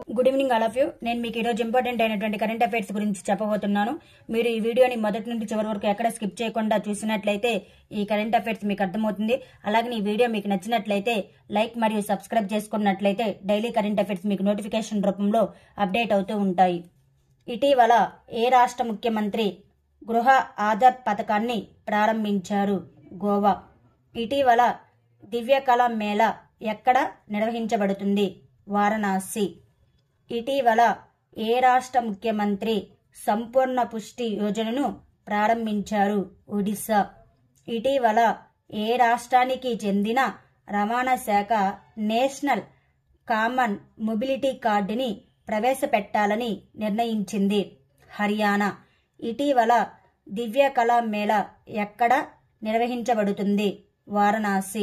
good evening all of you నేను మీకు ఈరోజు ఇంపార్టెంట్ అయినటువంటి కరెంట్ అఫైర్స్ గురించి చెప్పబోతున్నాను మీరు ఈ వీడియోని మొదటి నుండి చివరి వరకు ఎక్కడ స్కిప్ చేయకుండా చూసినట్లయితే ఈ కరెంట్ అఫైర్స్ మీకు అర్థమవుతుంది అలాగే ఈ వీడియో మీకు నచ్చినట్లయితే లైక్ మరియు సబ్స్క్రైబ్ చేసుకున్నట్లయితే డైలీ కరెంట్ అఫైర్స్ మీకు నోటిఫికేషన్ రూపంలో అప్డేట్ అవుతూ ఉంటాయి ఇటీవల ఏ రాష్ట్ర ముఖ్యమంత్రి గృహ ఆధార్ పథకాన్ని ప్రారంభించారు గోవా ఇటీవల దివ్యకళ మేళ ఎక్కడ నిర్వహించబడుతుంది వారణాసి ఇటీవల ఏ రాష్ట్ర ముఖ్యమంత్రి సంపూర్ణ పుష్టి యోజనను ప్రారంభించారు ఒడిశా ఇటీవల ఏ రాష్ట్రానికి చెందిన రవాణా శాఖ నేషనల్ కామన్ మొబిలిటీ కార్డుని ప్రవేశపెట్టాలని నిర్ణయించింది హర్యానా ఇటీవల దివ్య కళా మేళ ఎక్కడ నిర్వహించబడుతుంది వారణాసి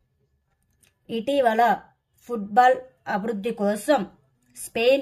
ఇటీవల ఫుట్బాల్ అభివృద్ధి కోసం స్పెయిన్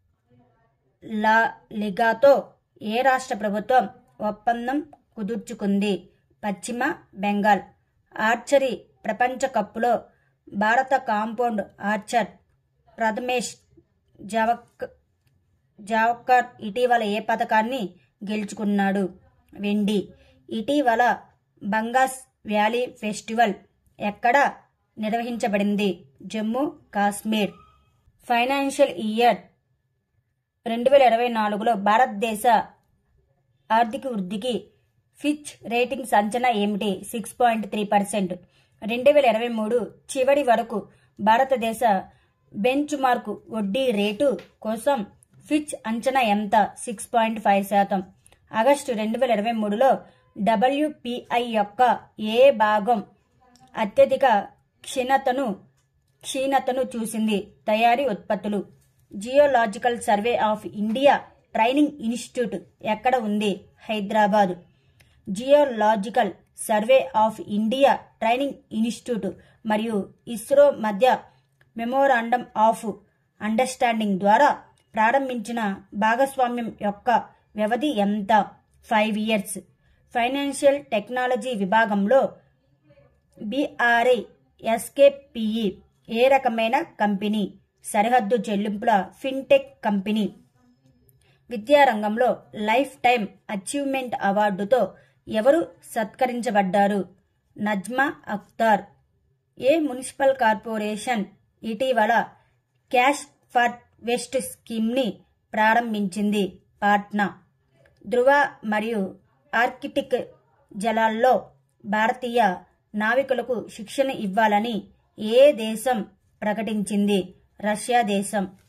లా లిగాతో ఏ రాష్ట్ర ప్రభుత్వం ఒప్పందం కుదుర్చుకుంది పశ్చిమ బెంగాల్ ఆర్చరీ ప్రపంచ కప్లో భారత కాంపౌండ్ ఆర్చర్ ప్రథమేష్ జవక్ జావకర్ ఇటీవల ఏ పథకాన్ని గెలుచుకున్నాడు వెండి ఇటీవల బంగాస్ వ్యాలీ ఫెస్టివల్ ఎక్కడ నిర్వహించబడింది జమ్మూ కాశ్మీర్ ఫైనాన్షియల్ ఇయర్ రెండు వేల ఇరవై నాలుగులో భారతదేశ ఆర్థిక వృద్ధికి ఫిచ్ రేటింగ్స్ అంచనా ఏమిటి సిక్స్ పాయింట్ త్రీ పర్సెంట్ రెండు వేల ఇరవై మూడు చివరి వరకు భారతదేశ బెంచ్ మార్క్ వడ్డీ రేటు కోసం ఫిచ్ అంచనా ఎంత సిక్స్ పాయింట్ ఫైవ్ శాతం ఆగస్టు రెండు వేల ఇరవై మూడులో డబ్ల్యూపిఐ యొక్క ఏ భాగం అత్యధిక క్షీణతను క్షీణతను చూసింది తయారీ ఉత్పత్తులు geological survey of India training institute ఎక్కడ ఉంది Hyderabad geological survey of India training institute మరియు ఇస్రో మధ్య మెమోరాండం ఆఫ్ అండర్స్టాండింగ్ ద్వారా ప్రారంభించిన భాగస్వామ్యం యొక్క వ్యవధి ఎంత ఫైవ్ ఇయర్స్ ఫైనాన్షియల్ టెక్నాలజీ విభాగంలో బిఆర్ఐ ఎస్కేపిఈ ఏ రకమైన కంపెనీ సరిహద్దు చెల్లింపుల ఫిన్టెక్ కంపెనీ విద్యారంగంలో లైఫ్ టైం అచీవ్మెంట్ అవార్డుతో ఎవరు సత్కరించబడ్డారు నజ్మా అఖ్తార్ ఏ మున్సిపల్ కార్పొరేషన్ ఇటీవల క్యాష్ ఫర్ వెస్ట్ స్కీమ్ని ప్రారంభించింది పాట్నా ధృవ మరియు ఆర్కిటిక్ జలాల్లో భారతీయ నావికులకు శిక్షణ ఇవ్వాలని ఏ దేశం ప్రకటించింది రష్యా దేశం